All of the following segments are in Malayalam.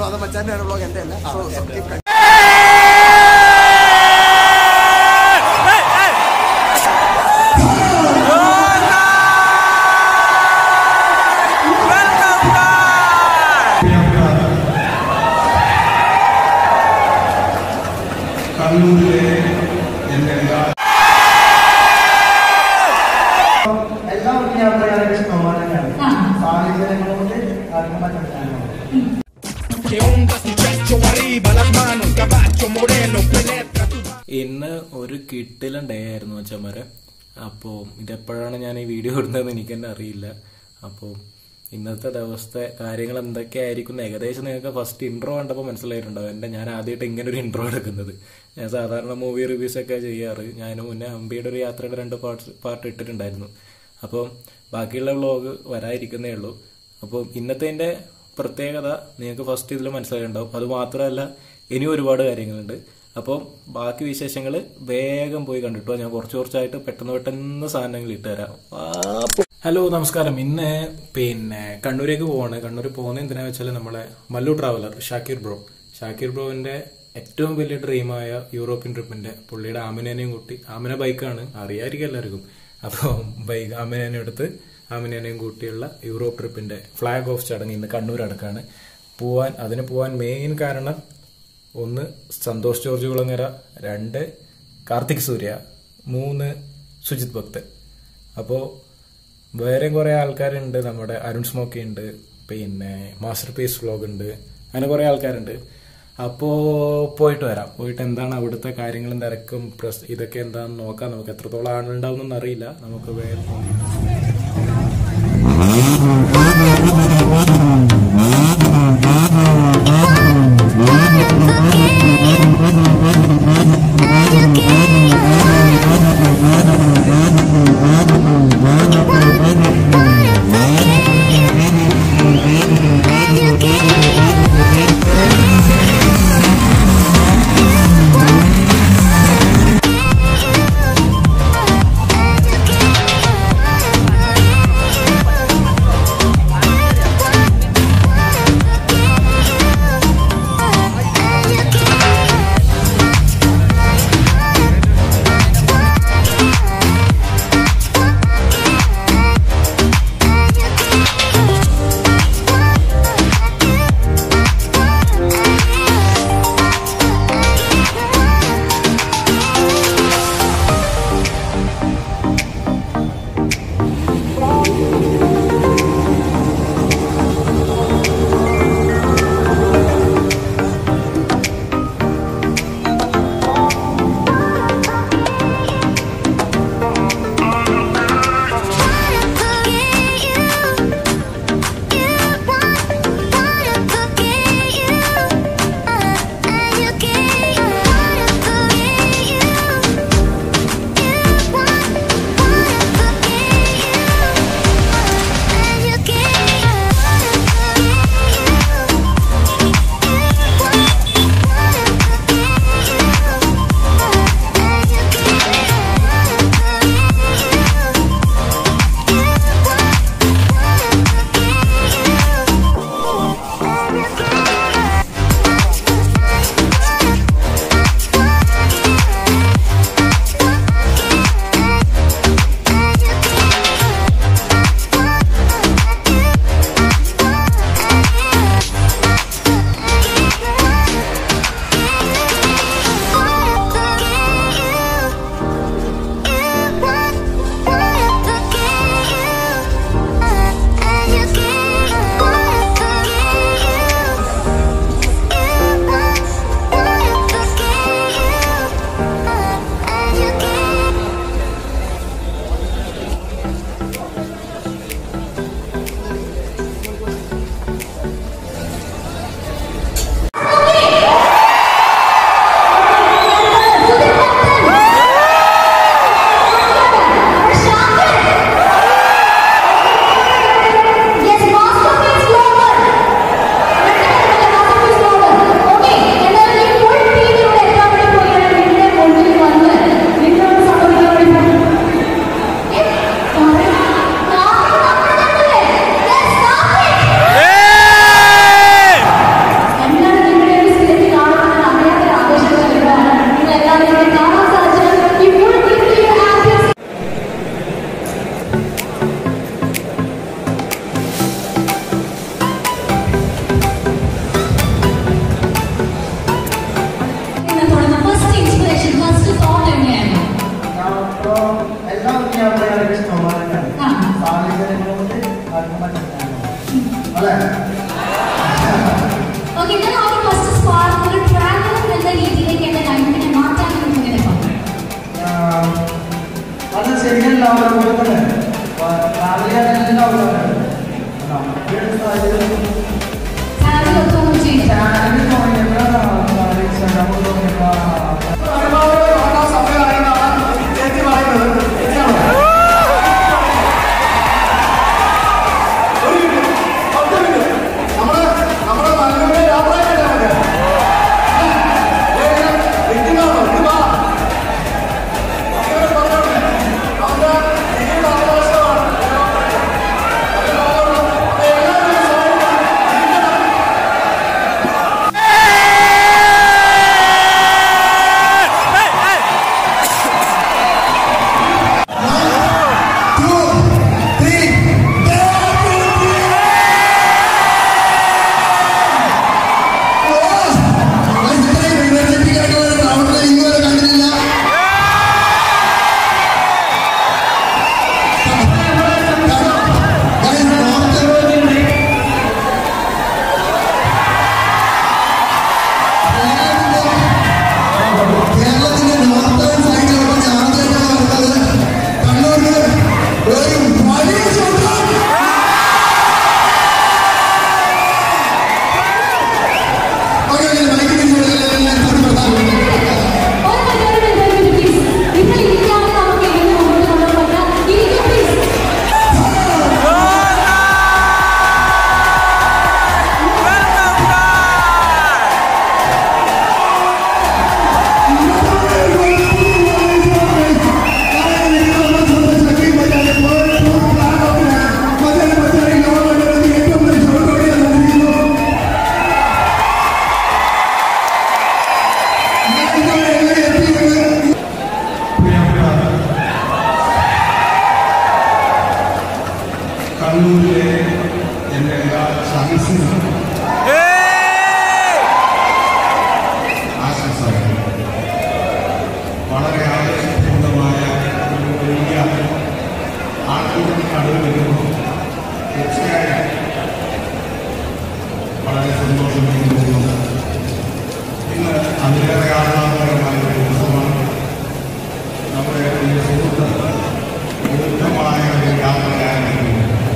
അത് മച്ചാൻ്റെ വ്ളോഗ് എൻ്റെ അല്ല സോ കീപ് കണ്ണൂരിലെ എൻ്റെ എല്ലാ എല്ലാവർക്കും യാത്ര ചെയ്യാനൊക്കെ സമാധാനമാണ് സാഹചര്യങ്ങൾ കൊണ്ട് ആർക്കും പറ്റാൻ Que ondas tu pecho arriba, las manos, caballo moreno, penetra tu ഇന്ന് ഒരു കിട്ടിലും ഡേ ആയിരുന്നു അച്ഛന്മാരെ അപ്പോൾ ഇതെപ്പോഴാണ് ഞാൻ ഈ വീഡിയോ ഇടുന്നതെന്ന് എനിക്ക് തന്നെ അറിയില്ല അപ്പോൾ ഇന്നത്തെ ദിവസത്തെ കാര്യങ്ങൾ എന്തൊക്കെയായിരിക്കും എന്ന് ഏകദേശം നിങ്ങൾക്ക് ഫസ്റ്റ് ഇൻട്രോ കണ്ടപ്പോൾ മനസ്സിലായിട്ടുണ്ടാവും എൻ്റെ ഞാൻ ആദ്യമായിട്ട് ഇങ്ങനെ ഒരു ഇൻട്രോ എടുക്കുന്നത് ഞാൻ സാധാരണ മൂവി റിവ്യൂസ് ഒക്കെ ചെയ്യാറ് ഞാൻ മുന്നേ അമ്പിയുടെ ഒരു യാത്രയുടെ രണ്ട് പാർട്ട് പാർട്ട് ഇട്ടിട്ടുണ്ടായിരുന്നു അപ്പോൾ ബാക്കിയുള്ള വ്ളോഗ് വരാതിരിക്കുന്നേ ഉള്ളൂ അപ്പോൾ ഇന്നത്തെ പ്രത്യേകത നിങ്ങൾക്ക് ഫസ്റ്റ് ഇതിൽ മനസ്സിലായിട്ടുണ്ടാവും അത് മാത്രമല്ല ഇനിയും ഒരുപാട് കാര്യങ്ങളുണ്ട് അപ്പോൾ ബാക്കി വിശേഷങ്ങൾ വേഗം പോയി കണ്ടിട്ടോ ഞാൻ കുറച്ച് കുറച്ചായിട്ട് പെട്ടെന്ന് പെട്ടെന്ന് സാധനങ്ങൾ ഇട്ടുതരാം ഹലോ നമസ്കാരം ഇന്ന് പിന്നെ കണ്ണൂരേക്ക് പോവാണ് കണ്ണൂർ പോകുന്നത് എന്തിനാ വെച്ചാൽ നമ്മളെ മല്ലു ട്രാവലർ ഷാക്കിർ ബ്രോ ഷാക്കിർ ബ്രോവിന്റെ ഏറ്റവും വലിയ ഡ്രീമായ യൂറോപ്യൻ ട്രിപ്പിന്റെ പുള്ളിയുടെ ആമിനേനെയും കൂട്ടി ആമിന ബൈക്കാണ് അറിയായിരിക്കും എല്ലാവർക്കും അപ്പോൾ ബൈക്ക് ആമിനേനെ എടുത്ത് ആമിനേനെയും കൂട്ടിയുള്ള യൂറോപ്പ് ട്രിപ്പിന്റെ ഫ്ലാഗ് ഓഫ് ചടങ്ങ് ഇന്ന് കണ്ണൂർ അടക്കാണ് പോവാൻ അതിന് പോവാൻ മെയിൻ കാരണം ഒന്ന് സന്തോഷ് ജോർജ് കുളങ്ങര രണ്ട് കാർത്തിക് സൂര്യ മൂന്ന് സുജിത് ഭക്തൻ അപ്പോൾ വേറെയും കുറേ ആൾക്കാരുണ്ട് നമ്മുടെ അരുൺ സ്മോക്കി ഉണ്ട് പിന്നെ മാസ്റ്റർ പീസ് വ്ലോഗ് ഉണ്ട് അങ്ങനെ കുറേ ആൾക്കാരുണ്ട് അപ്പോൾ പോയിട്ട് വരാം പോയിട്ട് എന്താണ് അവിടുത്തെ കാര്യങ്ങളും തിരക്കും പ്രസ് ഇതൊക്കെ എന്താണെന്ന് നോക്കാം നമുക്ക് എത്രത്തോളം ആളുണ്ടാവും അറിയില്ല നമുക്ക് വേഗം ഇന്ന് തുടങ്ങുന്ന ഫസ്റ്റ് ഇൻസ്പിറേഷൻ ഫസ്റ്റ് തോട്ട് എങ്ങനെയായിരുന്നു അപ്പോ എല്ലാവർക്കും യാത്ര ചെയ്യാൻ ഇഷ്ടമാണ് ആ. സാഹചര്യങ്ങൾ കൊണ്ട് ആർക്കും പറ്റില്ല അല്ലേ ഓക്കെ ഞാൻ ആ ഒരു ഫസ്റ്റ് സ്പാർക്ക് ഒരു ട്രാവലർ എന്ന രീതിയിലേക്ക് എന്റെ ലൈഫിനെ മാറ്റാൻ നിങ്ങൾക്ക് എങ്ങനെ പറഞ്ഞു ആഹ് അത് ശരിയല്ല അവരുടെ കൂടെ തന്നെ ട്രാവൽ ചെയ്യാൻ എല്ലാവരും നമുക്ക് സാഹചര്യം സാലറി ഒന്നും ചെയ്യില്ല ചാനലിൽ തുടങ്ങിയപ്പോഴാണ് നമ്മൾ കേരളത്തിന്റെ നോർത്തേൺ സൈഡിലൊക്കെ ഞാൻ ആദ്യമായിട്ടാണ് വരുന്നത് കണ്ണൂരിന് ഒരു വലിയ സ്വന്തം ഓക്കെ മൈക്ക് തിരിച്ചുകൊടുക്കാൻ തൊടുപ്പെടുത്താറുണ്ട് ഒരു മലയാളം interview please. നിങ്ങൾ ഇരിക്കാതെ നമുക്ക് എങ്ങനെ മുന്നോട്ട് കൊണ്ടുപോകാൻ പറ്റാം ഇരിക്കും please. കണ്ണൂരിലെ എൻ്റെ എല്ലാ സദസ്സിനും ആശംസകൾ വളരെ ആവേശപൂർണ്ണമായ ഒരു വലിയ ആൾക്കൂട്ടം കടന്നു വരുമ്പോൾ തീർച്ചയായും വളരെ സന്തോഷം തോന്നുന്നു ഇന്ന് അതിലേറെ ആഹ്ലാദകരമായ ഒരു ദിവസമാണ് നമ്മുടെ പ്രിയ സുഹൃത്ത് ദീർഘമായ ഒരു യാത്രയായിരുന്നു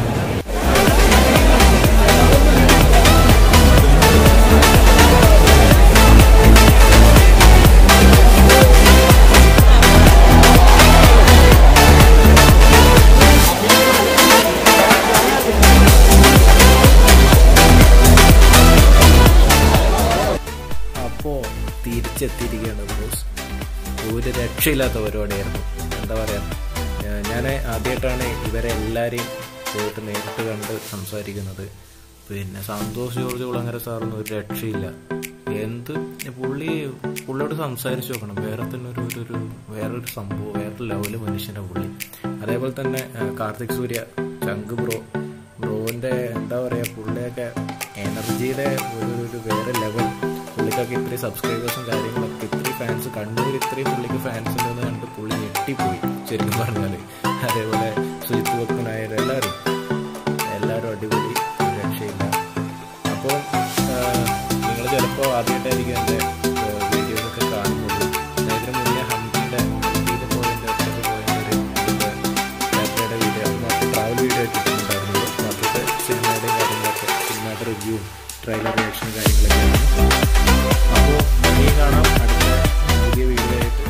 അപ്പോൾ തിരിച്ചെത്തിയിരിക്കുകയാണ് ബോസ് ഒരു രക്ഷയില്ലാത്ത പരിപാടിയായിരുന്നു എന്താ പറയുക ഞാൻ ആദ്യമായിട്ടാണ് ഇവരെ എല്ലാവരെയും പോയിട്ട് നേരിട്ട് കണ്ട് സംസാരിക്കുന്നത് പിന്നെ സന്തോഷ് ജോർജ് കുളങ്ങര സാറൊന്നും ഒരു രക്ഷയില്ല എന്ത് പുള്ളി പുള്ളിയോട് സംസാരിച്ച് നോക്കണം വേറെ തന്നെ ഒരു ഒരു ഒരു വേറൊരു സംഭവം വേറൊരു ലെവല് മനുഷ്യൻ്റെ പുള്ളി അതേപോലെ തന്നെ ആ, കാർത്തിക് സൂര്യ ചങ്ക് ബ്രോ ബ്രോന്റെ എന്താ പറയാ പുള്ളിയൊക്കെ എനർജിയുടെ ഒരു ഒരു വേറെ ലെവൽ പുള്ളിക്കൊക്കെ ഇത്രയും സബ്സ്ക്രൈബേഴ്സും കാര്യങ്ങളൊക്കെ ഇത്രയും ഫാൻസ് കണ്ണൂർ ഇത്രയും പുള്ളിക്ക് ഫാൻസ് ഉണ്ടെന്ന് കണ്ട് പുള്ളി ഞെട്ടിപ്പോയി ശരിക്കും പറഞ്ഞാൽ അതേപോലെ സുജിത്ത് ഭക്തനായാലും എല്ലാവരും എല്ലാവരും അടിപൊളി ഒരു രക്ഷയില്ല അപ്പോൾ നിങ്ങൾ ചിലപ്പോൾ ആദ്യമായിട്ടായിരിക്കും എൻ്റെ വീഡിയോസൊക്കെ കാണുന്നത് അതിന് മുന്നേ ഹംപിയുടെ ഹംപിയിൽ പോയതിൻ്റെ ഒറ്റക്ക് പോയതിൻ്റെ ഒരു യാത്രയുടെ വീഡിയോ മറ്റു ട്രാവൽ വീഡിയോ ഇട്ടിട്ടുണ്ടായിരുന്നു മറ്റത്തെ സിനിമയുടെയും കാര്യങ്ങളൊക്കെ സിനിമയുടെ റിവ്യൂവും ട്രെയിലർ റിയാക്ഷനും കാര്യങ്ങളൊക്കെയാണ് അപ്പോൾ ഇനിയും കാണാം അടുത്ത പുതിയ വീഡിയോ ആയിട്ട്